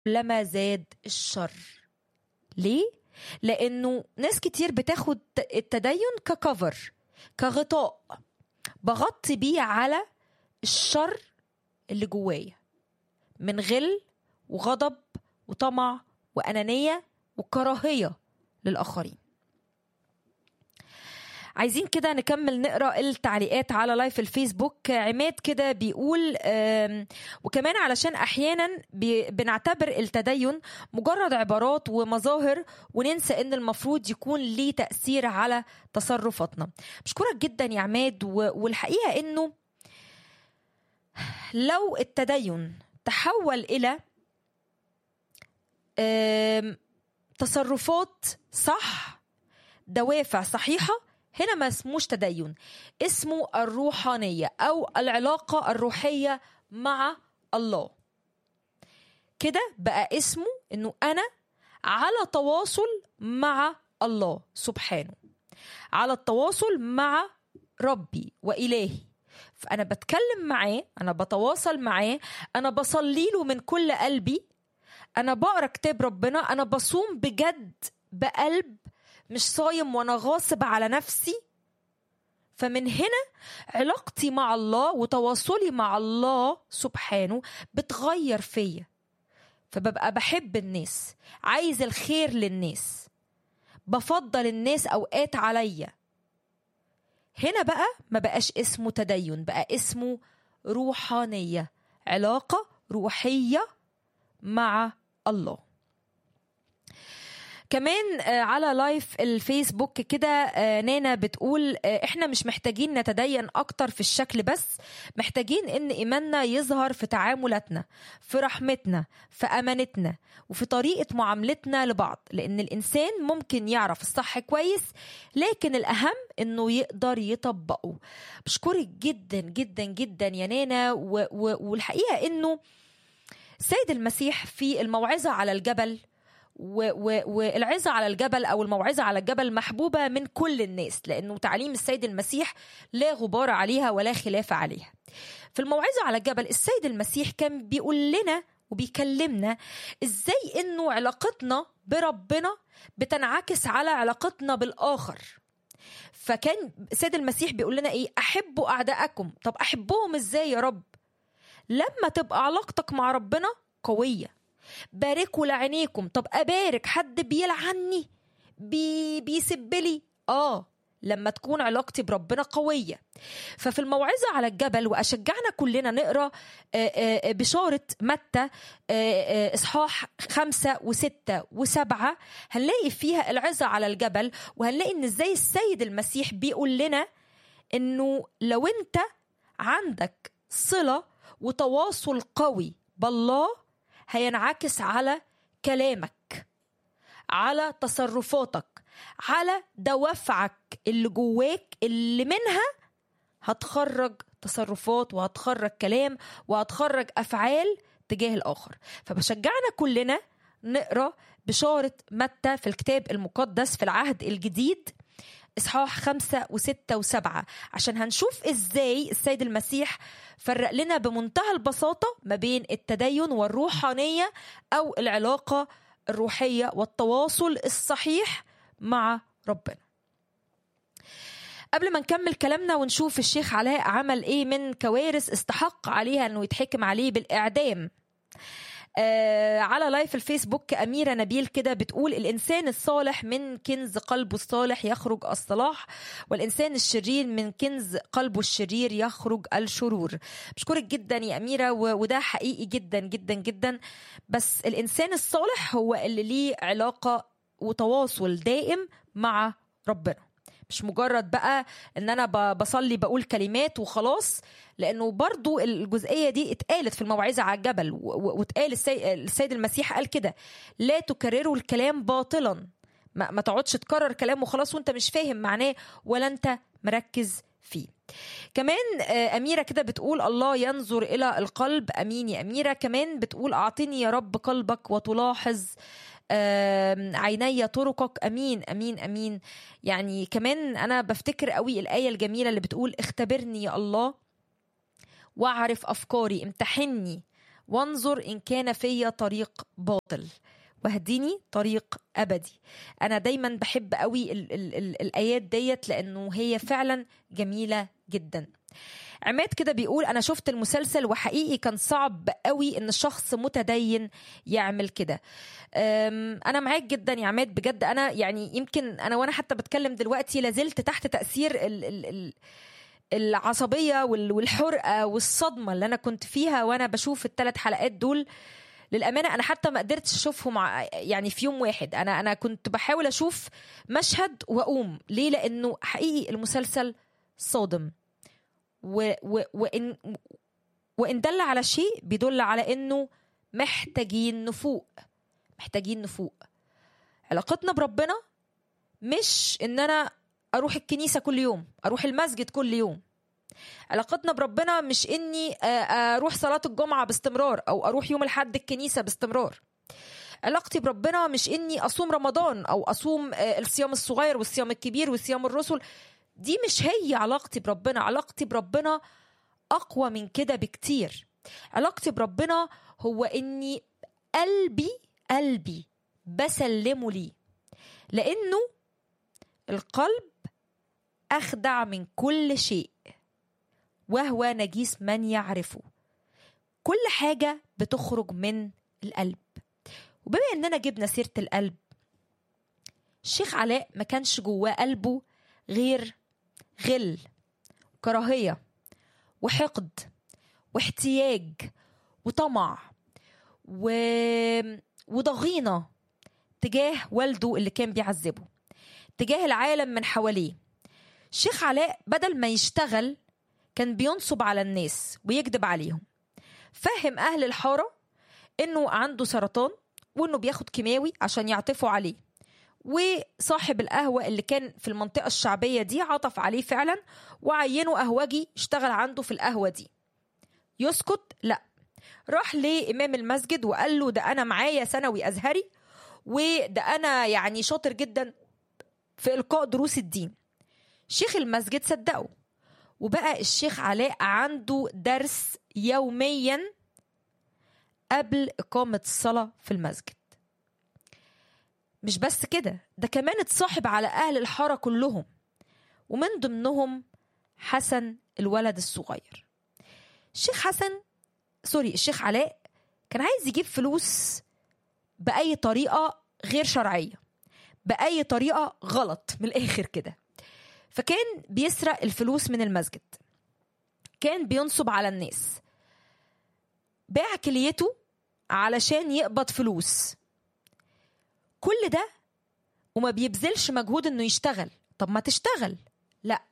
كلما زاد الشر ليه لانه ناس كتير بتاخد التدين ككفر كغطاء بغطي بيه على الشر اللي جوايا من غل وغضب وطمع وانانيه وكراهيه للاخرين عايزين كده نكمل نقرا التعليقات على لايف الفيسبوك عماد كده بيقول وكمان علشان احيانا بنعتبر التدين مجرد عبارات ومظاهر وننسى ان المفروض يكون ليه تاثير على تصرفاتنا بشكرك جدا يا عماد والحقيقه انه لو التدين تحول الى تصرفات صح دوافع صحيحه هنا ما اسموش تدين اسمه الروحانيه او العلاقه الروحيه مع الله كده بقى اسمه انه انا على تواصل مع الله سبحانه على التواصل مع ربي والهي فانا بتكلم معاه انا بتواصل معاه انا بصلي له من كل قلبي انا بقرا كتاب ربنا انا بصوم بجد بقلب مش صايم وانا غاصب على نفسي فمن هنا علاقتي مع الله وتواصلي مع الله سبحانه بتغير فيا فببقى بحب الناس عايز الخير للناس بفضل الناس اوقات عليا هنا بقى ما بقاش اسمه تدين بقى اسمه روحانيه علاقه روحيه مع الله كمان على لايف الفيسبوك كده نانا بتقول احنا مش محتاجين نتدين اكتر في الشكل بس محتاجين ان ايماننا يظهر في تعاملاتنا في رحمتنا في امانتنا وفي طريقه معاملتنا لبعض لان الانسان ممكن يعرف الصح كويس لكن الاهم انه يقدر يطبقه بشكرك جدا جدا جدا يا نانا و و والحقيقه انه السيد المسيح في الموعظه على الجبل والعظة على الجبل أو الموعظة على الجبل محبوبة من كل الناس لأنه تعليم السيد المسيح لا غبار عليها ولا خلاف عليها في الموعظة على الجبل السيد المسيح كان بيقول لنا وبيكلمنا ازاي انه علاقتنا بربنا بتنعكس على علاقتنا بالآخر فكان السيد المسيح بيقول لنا ايه احبوا اعدائكم طب احبهم ازاي يا رب لما تبقى علاقتك مع ربنا قويه باركوا لعينيكم طب ابارك حد بيلعني بي بيسب لي اه لما تكون علاقتي بربنا قوية ففي الموعظة على الجبل وأشجعنا كلنا نقرأ بشارة متى إصحاح خمسة وستة وسبعة هنلاقي فيها العظة على الجبل وهنلاقي إن إزاي السيد المسيح بيقول لنا إنه لو أنت عندك صلة وتواصل قوي بالله هينعكس على كلامك على تصرفاتك على دوافعك اللي جواك اللي منها هتخرج تصرفات وهتخرج كلام وهتخرج افعال تجاه الاخر فبشجعنا كلنا نقرا بشاره متى في الكتاب المقدس في العهد الجديد اصحاح خمسة وستة وسبعة عشان هنشوف ازاي السيد المسيح فرق لنا بمنتهى البساطة ما بين التدين والروحانية او العلاقة الروحية والتواصل الصحيح مع ربنا قبل ما نكمل كلامنا ونشوف الشيخ علاء عمل ايه من كوارث استحق عليها انه يتحكم عليه بالاعدام آه على لايف الفيسبوك أميرة نبيل كده بتقول الإنسان الصالح من كنز قلبه الصالح يخرج الصلاح والإنسان الشرير من كنز قلبه الشرير يخرج الشرور بشكرك جدا يا أميرة وده حقيقي جدا جدا جدا بس الإنسان الصالح هو اللي ليه علاقة وتواصل دائم مع ربنا مش مجرد بقى ان انا بصلي بقول كلمات وخلاص لانه برضو الجزئيه دي اتقالت في الموعظه على الجبل واتقال السيد المسيح قال كده لا تكرروا الكلام باطلا ما, ما تقعدش تكرر كلام وخلاص وانت مش فاهم معناه ولا انت مركز فيه كمان أميرة كده بتقول الله ينظر إلى القلب أمين يا أميرة كمان بتقول أعطني يا رب قلبك وتلاحظ عيني طرقك امين امين امين يعني كمان انا بفتكر قوي الايه الجميله اللي بتقول اختبرني يا الله واعرف افكاري امتحني وانظر إن كان في طريق باطل واهديني طريق أبدي أنا دايما بحب قوي ال ال ال الآيات ديت لأنه هي فعلا جميلة جدا عماد كده بيقول انا شفت المسلسل وحقيقي كان صعب قوي ان الشخص متدين يعمل كده انا معاك جدا يا عماد بجد انا يعني يمكن انا وانا حتى بتكلم دلوقتي لازلت تحت تاثير ال ال ال العصبيه والحرقه والصدمه اللي انا كنت فيها وانا بشوف الثلاث حلقات دول للامانه انا حتى ما قدرتش اشوفهم يعني في يوم واحد انا انا كنت بحاول اشوف مشهد واقوم ليه لانه حقيقي المسلسل صادم و و وإن وإن دل على شيء بيدل على إنه محتاجين نفوق محتاجين نفوق علاقتنا بربنا مش إن أنا أروح الكنيسة كل يوم أروح المسجد كل يوم علاقتنا بربنا مش إني أروح صلاة الجمعة باستمرار أو أروح يوم الحد الكنيسة باستمرار علاقتي بربنا مش إني أصوم رمضان أو أصوم الصيام الصغير والصيام الكبير وصيام الرسل دي مش هي علاقتي بربنا علاقتي بربنا اقوى من كده بكتير علاقتي بربنا هو اني قلبي قلبي بسلمه ليه لانه القلب اخدع من كل شيء وهو نجيس من يعرفه كل حاجه بتخرج من القلب وبما اننا جبنا سيره القلب الشيخ علاء ما كانش جواه قلبه غير غل وكراهية وحقد واحتياج وطمع و... وضغينة تجاه والده اللي كان بيعذبه تجاه العالم من حواليه الشيخ علاء بدل ما يشتغل كان بينصب على الناس ويكذب عليهم فهم أهل الحارة إنه عنده سرطان وإنه بياخد كيماوي عشان يعطفوا عليه وصاحب القهوة اللي كان في المنطقة الشعبية دي عطف عليه فعلا وعينه قهوجي اشتغل عنده في القهوة دي يسكت لا راح لإمام المسجد وقال له ده أنا معايا ثانوي أزهري وده أنا يعني شاطر جدا في إلقاء دروس الدين شيخ المسجد صدقه وبقى الشيخ علاء عنده درس يوميا قبل إقامة الصلاة في المسجد مش بس كده ده كمان اتصاحب على أهل الحارة كلهم ومن ضمنهم حسن الولد الصغير الشيخ حسن سوري الشيخ علاء كان عايز يجيب فلوس بأي طريقة غير شرعية بأي طريقة غلط من الآخر كده فكان بيسرق الفلوس من المسجد كان بينصب على الناس باع كليته علشان يقبض فلوس كل ده وما بيبذلش مجهود انه يشتغل طب ما تشتغل لا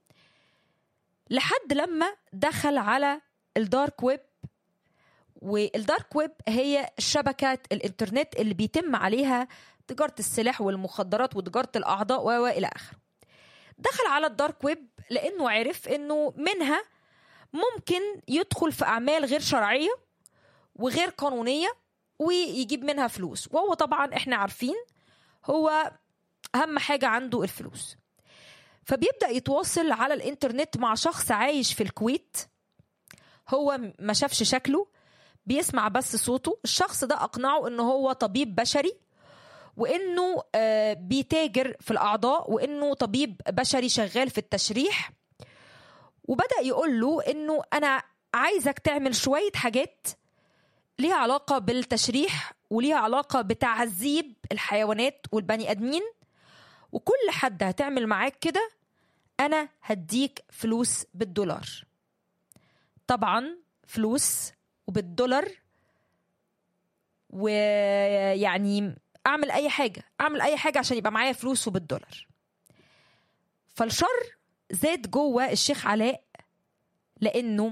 لحد لما دخل على الدارك ويب والدارك ويب هي شبكة الانترنت اللي بيتم عليها تجارة السلاح والمخدرات وتجارة الأعضاء وإلى آخره دخل على الدارك ويب لأنه عرف أنه منها ممكن يدخل في أعمال غير شرعية وغير قانونية ويجيب منها فلوس وهو طبعا احنا عارفين هو اهم حاجه عنده الفلوس فبيبدا يتواصل على الانترنت مع شخص عايش في الكويت هو ما شافش شكله بيسمع بس صوته الشخص ده اقنعه انه هو طبيب بشري وانه بيتاجر في الاعضاء وانه طبيب بشري شغال في التشريح وبدا يقول له انه انا عايزك تعمل شويه حاجات ليها علاقه بالتشريح وليها علاقه بتعذيب الحيوانات والبني ادمين وكل حد هتعمل معاك كده انا هديك فلوس بالدولار طبعا فلوس وبالدولار ويعني اعمل اي حاجه اعمل اي حاجه عشان يبقى معايا فلوس وبالدولار فالشر زاد جوه الشيخ علاء لانه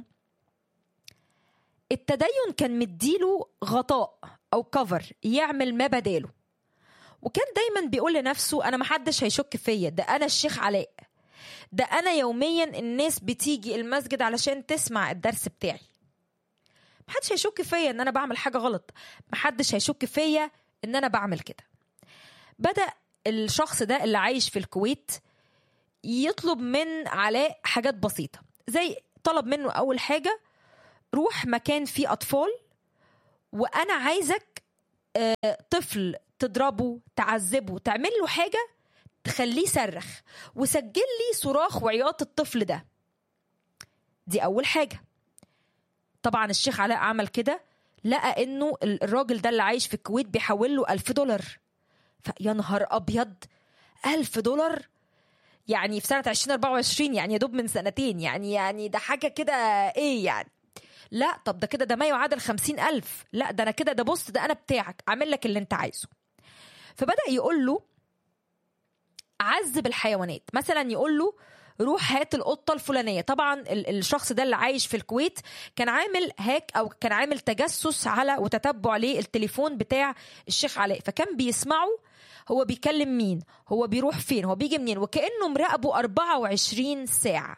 التدين كان مديله غطاء او كفر يعمل ما بداله وكان دايما بيقول لنفسه انا محدش هيشك فيا ده انا الشيخ علاء ده انا يوميا الناس بتيجي المسجد علشان تسمع الدرس بتاعي محدش هيشك فيا ان انا بعمل حاجه غلط محدش هيشك فيا ان انا بعمل كده بدا الشخص ده اللي عايش في الكويت يطلب من علاء حاجات بسيطه زي طلب منه اول حاجه روح مكان فيه اطفال وانا عايزك آه، طفل تضربه تعذبه تعمل له حاجه تخليه يصرخ وسجل لي صراخ وعياط الطفل ده دي اول حاجه طبعا الشيخ علاء عمل كده لقى انه ال- الراجل ده اللي عايش في الكويت بيحول له ألف دولار فيا نهار ابيض ألف دولار يعني في سنة 2024 يعني يا دوب من سنتين يعني يعني ده حاجة كده ايه يعني لا طب ده كده ده ما يعادل خمسين ألف لا ده أنا كده ده بص ده أنا بتاعك أعمل لك اللي أنت عايزه فبدأ يقول له عذب الحيوانات مثلا يقول له روح هات القطة الفلانية طبعا ال- الشخص ده اللي عايش في الكويت كان عامل هاك أو كان عامل تجسس على وتتبع للتليفون بتاع الشيخ علاء فكان بيسمعه هو بيكلم مين هو بيروح فين هو بيجي منين وكأنه مراقبه 24 ساعة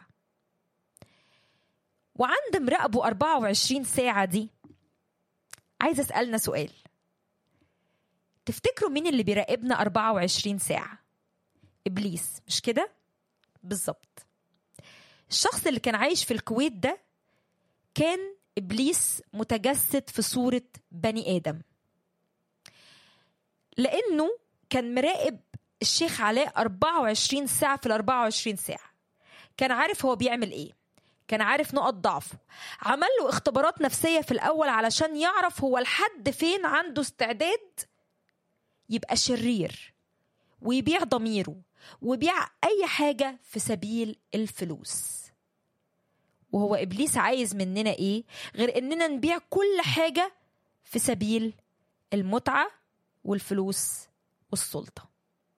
وعند مراقبه 24 ساعة دي عايزة أسألنا سؤال تفتكروا مين اللي بيراقبنا 24 ساعة إبليس مش كده بالظبط الشخص اللي كان عايش في الكويت ده كان إبليس متجسد في صورة بني آدم لأنه كان مراقب الشيخ علاء 24 ساعة في ال 24 ساعة كان عارف هو بيعمل ايه كان عارف نقط ضعفه عمل له اختبارات نفسية في الأول علشان يعرف هو لحد فين عنده استعداد يبقى شرير ويبيع ضميره ويبيع أي حاجة في سبيل الفلوس وهو إبليس عايز مننا إيه غير إننا نبيع كل حاجة في سبيل المتعة والفلوس والسلطة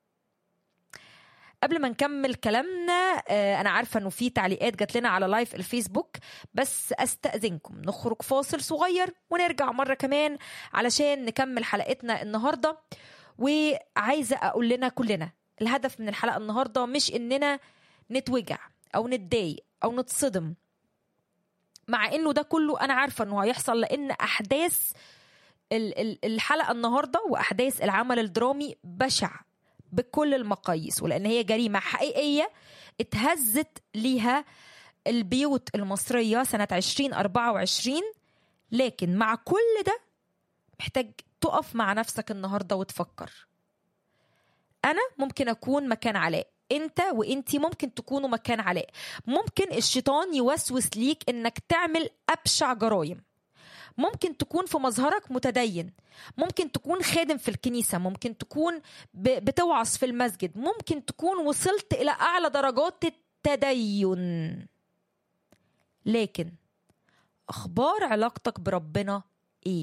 قبل ما نكمل كلامنا آه، انا عارفه انه في تعليقات جات لنا على لايف الفيسبوك بس استاذنكم نخرج فاصل صغير ونرجع مره كمان علشان نكمل حلقتنا النهارده وعايزه اقول لنا كلنا الهدف من الحلقه النهارده مش اننا نتوجع او نتضايق او نتصدم مع انه ده كله انا عارفه انه هيحصل لان احداث ال- ال- الحلقه النهارده واحداث العمل الدرامي بشع بكل المقاييس ولان هي جريمه حقيقيه اتهزت ليها البيوت المصريه سنه 2024 لكن مع كل ده محتاج تقف مع نفسك النهارده وتفكر انا ممكن اكون مكان علاء انت وانتي ممكن تكونوا مكان علاء ممكن الشيطان يوسوس ليك انك تعمل ابشع جرائم ممكن تكون في مظهرك متدين ممكن تكون خادم في الكنيسة ممكن تكون ب- بتوعظ في المسجد ممكن تكون وصلت إلى أعلى درجات التدين لكن أخبار علاقتك بربنا إيه؟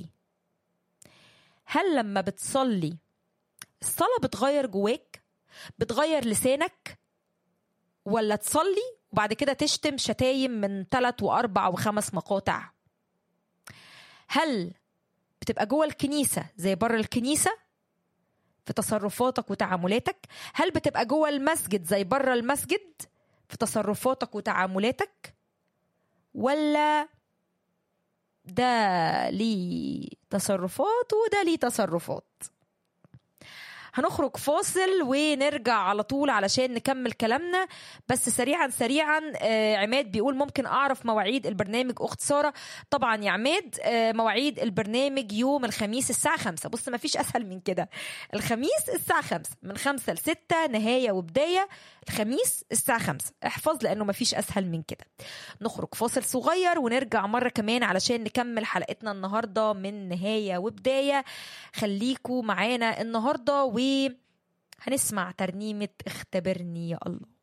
هل لما بتصلي الصلاة بتغير جواك؟ بتغير لسانك؟ ولا تصلي وبعد كده تشتم شتايم من ثلاث وأربع وخمس مقاطع؟ هل بتبقى جوه الكنيسة زي بره الكنيسة في تصرفاتك وتعاملاتك هل بتبقى جوه المسجد زي بره المسجد في تصرفاتك وتعاملاتك ولا ده ليه تصرفات وده ليه تصرفات هنخرج فاصل ونرجع على طول علشان نكمل كلامنا بس سريعا سريعا آه، عماد بيقول ممكن اعرف مواعيد البرنامج اخت ساره طبعا يا عماد آه، مواعيد البرنامج يوم الخميس الساعه 5 بص ما فيش اسهل من كده الخميس الساعه 5 من 5 ل 6 نهايه وبدايه الخميس الساعه 5 احفظ لانه ما فيش اسهل من كده نخرج فاصل صغير ونرجع مره كمان علشان نكمل حلقتنا النهارده من نهايه وبدايه خليكوا معانا النهارده وهنسمع ترنيمه اختبرني يا الله